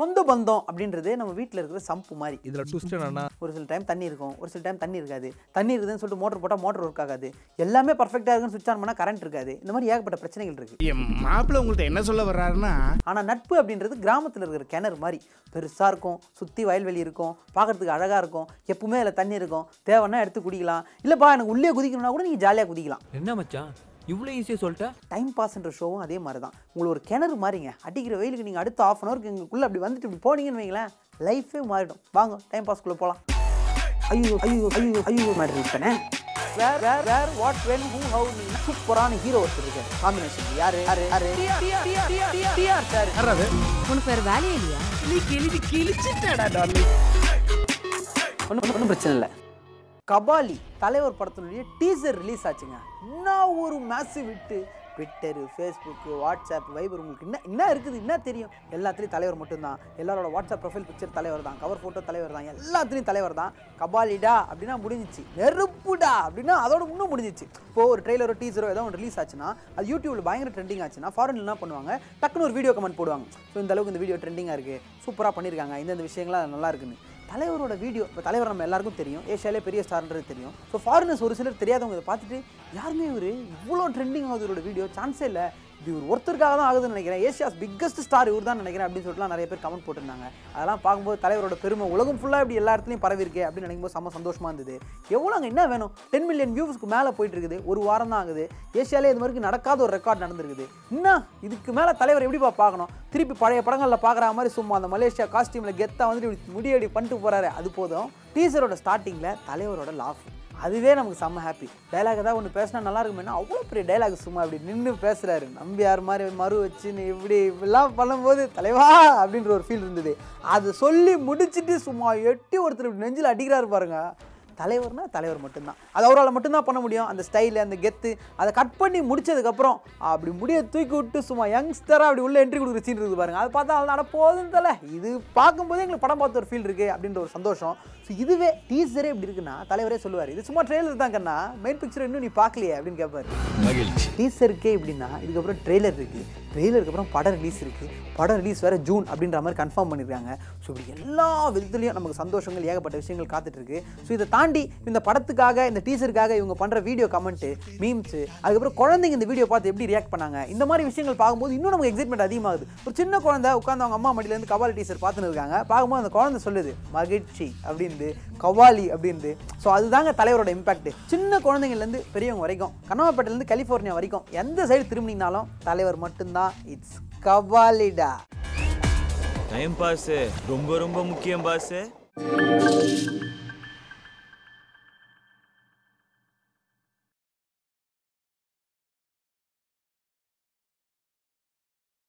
சொந்த பந்தம் அப்படின்றது நம்ம வீட்டில் இருக்கிற சம்பு மாதிரி இதுல ட்விஸ்ட் என்னன்னா ஒரு சில டைம் தண்ணி இருக்கும் ஒரு சில டைம் தண்ணி இருக்காது தண்ணி இருக்குதுன்னு சொல்லிட்டு மோட்டர் போட்டால் மோட்டர் ஒர்க் ஆகாது எல்லாமே பர்ஃபெக்டாக இருக்குன்னு சுவிச் ஆன் பண்ணால் கரண்ட் இருக்காது இந்த மாதிரி ஏகப்பட்ட பிரச்சனைகள் இருக்குது என் மாப்பிள்ள உங்கள்ட்ட என்ன சொல்ல வர்றாருன்னா ஆனால் நட்பு அப்படின்றது கிராமத்தில் இருக்கிற கிணறு மாதிரி பெருசாக இருக்கும் சுற்றி வயல்வெளி இருக்கும் பார்க்கறதுக்கு அழகாக இருக்கும் எப்பவுமே அதில் தண்ணி இருக்கும் தேவைன்னா எடுத்து குடிக்கலாம் இல்லைப்பா எனக்கு உள்ளே குதிக்கணும்னா கூட நீங்கள் ஜாலியாக குதிக்கலாம் என்ன மச்சான் இவ்வளோ ஈஸியாக சொல்லிட்ட டைம் பாஸ்ன்ற ஷோவும் அதே மாதிரி தான் உங்களுக்கு ஒரு கிணறு மாதிரிங்க அடிக்கிற வெயிலுக்கு நீங்கள் அடுத்த ஆஃப் அன் ஹவருக்கு எங்களுக்குள்ளே அப்படி வந்துட்டு இப்படி போனீங்கன்னு வைங்களேன் லைஃபே மாறிடும் வாங்க டைம் பாஸ்க்குள்ளே போகலாம் ஐயோ ஐயோ ஐயோ ஐயோ மாதிரி இருப்பேனே where where where what when who how சூப்பரான ஹீரோ ஒருத்தர் இருக்காரு காம்பினேஷன் யாரு யாரு யாரு டிஆர் சார் வர்றாரு உனக்கு வேற வேலையே இல்லையா நீ கிழிச்சு கிழிச்சிட்டடா டார்லிங் ஒன்றும் ஒன்றும் பிரச்சனை இல்லை கபாலி தலைவர் படத்தினுடைய டீசர் ரிலீஸ் ஆச்சுங்க என்ன ஒரு மேசிவ் விட்டு ட்விட்டரு ஃபேஸ்புக்கு வாட்ஸ்அப் வைபர் உங்களுக்கு என்ன என்ன இருக்குது என்ன தெரியும் எல்லாத்துலேயும் தலைவர் மட்டும்தான் எல்லாரோட வாட்ஸ்அப் ப்ரொஃபைல் பிக்சர் தலைவர் தான் கவர் ஃபோட்டோ தலைவர் தான் எல்லாத்துலேயும் தலைவர் தான் கபாலிடா அப்படின்னா முடிஞ்சிச்சு நெருப்புடா அப்படின்னா அதோட இன்னும் முடிஞ்சிச்சு இப்போ ஒரு ட்ரெய்லரோ டீசரோ ஏதோ ஒன்று ரிலீஸ் ஆச்சுன்னா அது யூடியூப்ல பயங்கர ட்ரெண்டிங் ஆச்சுன்னா ஃபாரின்ல என்ன பண்ணுவாங்க டக்குன்னு ஒரு வீடியோ கமெண்ட் போடுவாங்க ஸோ இந்த அளவுக்கு இந்த வீடியோ ட்ரெண்டிங்காக இருக்குது சூப்பராக பண்ணியிருக்காங்க இந்த விஷயங்கள்லாம் நல்லா இருக்குன்னு தலைவரோட வீடியோ இப்போ தலைவர் நம்ம எல்லாருக்கும் தெரியும் ஏஷியாலே பெரிய ஸ்டார்ன்றது தெரியும் ஸோ ஃபாரினர்ஸ் ஒரு சிலர் தெரியாதவங்க இதை பார்த்துட்டு யாருமே இவர் இவ்வளோ ட்ரெண்டிங் ஆகுது இவரோட வீடியோ சான்ஸே இல்லை இது இவர் ஒருத்தருக்காக தான் ஆகுதுன்னு நினைக்கிறேன் ஏஷியாஸ் பிக்கஸ்ட் ஸ்டார் இவர் தான் நினைக்கிறேன் அப்படின்னு சொல்லிட்டுலாம் நிறைய பேர் கமெண்ட் போட்டிருந்தாங்க அதெல்லாம் பார்க்கும்போது தலைவரோட பெருமை உலகம் ஃபுல்லாக இப்படி எல்லா இடத்துலையும் பரவி இருக்கே அப்படின்னு நினைக்கும்போது செம்ம சந்தோஷமா இருந்தது எவ்வளோ அங்கே என்ன வேணும் டென் மில்லியன் வியூஸ்க்கு மேலே போயிட்டு இருக்குது ஒரு வாரம் தான் ஆகுது ஏஷியாலே இது மாதிரி நடக்காத ஒரு ரெக்கார்ட் நடந்திருக்குது என்ன இதுக்கு மேலே தலைவர் எப்படிப்பா பார்க்கணும் திருப்பி பழைய படங்களில் பார்க்குற மாதிரி சும்மா அந்த மலேசியா காஸ்டியூமில் கெத்தாக வந்துட்டு இப்படி முடியடி பண்ணிட்டு போகிறாரு அது போதும் டீசரோட ஸ்டார்டிங்கில் தலைவரோட லாஃப் அதுவே நமக்கு செம்ம ஹாப்பி டைலாக் ஏதாவது ஒன்று பேசினா நல்லா இருக்குமேனா அவ்வளோ பெரிய டைலாக் சும்மா இப்படி நின்று பேசுகிறாரு நம்பியார் மாதிரி மறு வச்சு நீ இப்படி இப்படிலாம் பண்ணும்போது தலைவா அப்படின்ற ஒரு ஃபீல் இருந்தது அது சொல்லி முடிச்சிட்டு சும்மா எட்டி ஒருத்தர் இப்படி நெஞ்சில் அடிக்கிறாரு பாருங்க தலைவர்னா தலைவர் மட்டும்தான் அது அவரால் மட்டும்தான் பண்ண முடியும் அந்த ஸ்டைலு அந்த கெத்து அதை கட் பண்ணி முடிச்சதுக்கப்புறம் அப்படி முடிய தூக்கி விட்டு சும்மா யங்ஸ்டராக அப்படி உள்ள என்ட்ரி கொடுக்குற சீன் இருக்குது பாருங்க அதை பார்த்தா அது நட போதும் தலை இது பார்க்கும்போதே எங்களுக்கு படம் பார்த்த ஒரு ஃபீல் இருக்குது அப்படின்ற ஒரு சந்தோஷம் ஸோ இதுவே டீசரே இப்படி இருக்குன்னா தலைவரே சொல்லுவார் இது சும்மா ட்ரெய்லர் தான் கண்ணா மெயின் பிக்சர் இன்னும் நீ பார்க்கலையே அப்படின்னு கேட்பாரு மகிழ்ச்சி டீசருக்கே இப்படின்னா இதுக்கப்புறம் ட்ரெய்லர் இருக்குது ட்ரெய்லருக்கு அப்புறம் படம் ரிலீஸ் இருக்குது படம் ரிலீஸ் வேறு ஜூன் அப்படின்ற மாதிரி கன்ஃபார்ம் பண்ணியிருக்காங்க ஸோ இப்படி எல்லா விதத்துலையும் நமக்கு சந்தோஷங்கள் ஏகப்பட்ட விஷயங்கள் காத்துட்ருக்கு ஸோ இதை தாண்டி இந்த படத்துக்காக இந்த டீசருக்காக இவங்க பண்ணுற வீடியோ கமெண்ட்டு மீம்ஸு அதுக்கப்புறம் குழந்தைங்க இந்த வீடியோ பார்த்து எப்படி ரியாக்ட் பண்ணாங்க இந்த மாதிரி விஷயங்கள் பார்க்கும்போது இன்னும் நமக்கு எக்ஸைட்மெண்ட் அதிகமாகுது ஒரு சின்ன குழந்தை உட்காந்து அவங்க அம்மா மடியிலேருந்து கபாலி டீசர் பார்த்துன்னு இருக்காங்க பார்க்கும்போது அந்த குழந்தை சொல்லுது மகிழ்ச்சி அப்படின்னு கவாலி அப்படின்னு ஸோ அதுதாங்க தலைவரோட இம்பாக்ட் சின்ன குழந்தைங்கள்லேருந்து பெரியவங்க வரைக்கும் கனவாப்பேட்டிலேருந்து கலிஃபோர்னியா வரைக்கும் எந்த சைடு திரும்பினீங்கனாலும் தலைவர் மட்டும்தான் இட்ஸ் கவாலிடா டைம் பாஸ் ரொம்ப ரொம்ப முக்கியம் பாஸ்